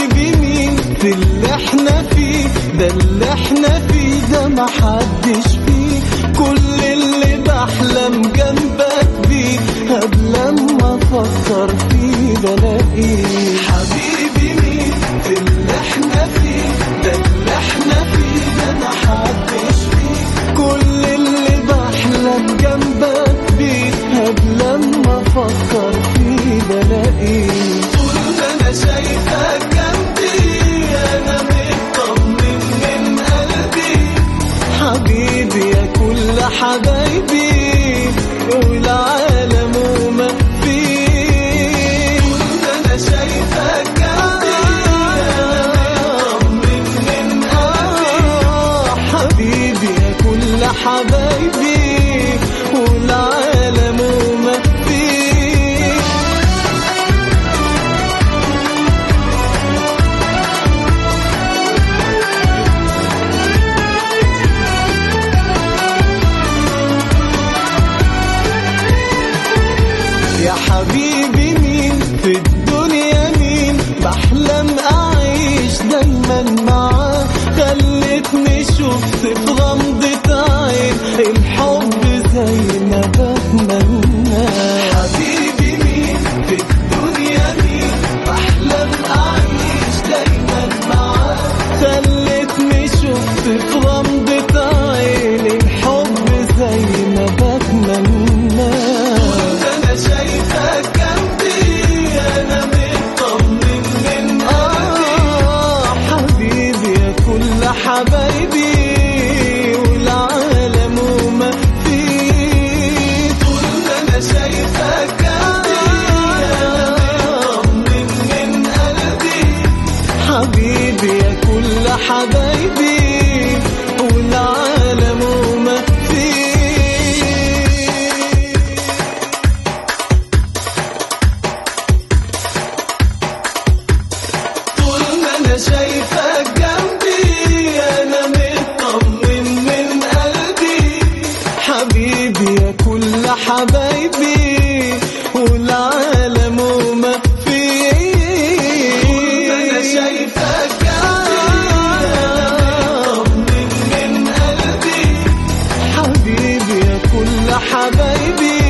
حبيبي مين في اللي احنا فيه ده اللي احنا فيه ده محدش فيه كل اللي بحلم جنبك بيه قبل ما افكر فيه بلاقيه حبيبي مين في اللي احنا فيه ده اللي احنا فيه ده محدش فيه كل اللي بحلم جنبك بيه قبل ما افكر فيه بلاقيه طول ما انا شايفك جنبي انا مطمن من قلبي حبيبي يا كل حبايبي والعالم وما فيه طول ما انا شايفك جنبي انا مطمن من قلبي حبيبي يا كل حبايبي والعالم وما فيه يا حبيبي مين في الدنيا مين بحلم اعيش دايما معاه خلتني شفت في غمضة عين الحب زي ما بتمنى حبيبي مين في الدنيا مين بحلم اعيش دايما معاه خلتني شفت في غمضة عين الحب زي ما بتمنى انا شايفك جنبي انا مطمن من آه حبيبي يا كل حبايبي والعالم وما فيه طول ما انا شايفك جنبي انا مطمن من قلبي حبيبي يا كل حبايبي والعالم وما فيه طول ما انا شايفك جنبي انا مطمن من قلبي حبيبي يا كل حبايبي والعالم وما فيه طول ما انا شايفك جنبي انا مطمن من قلبي حبيبي يا كل حبايبي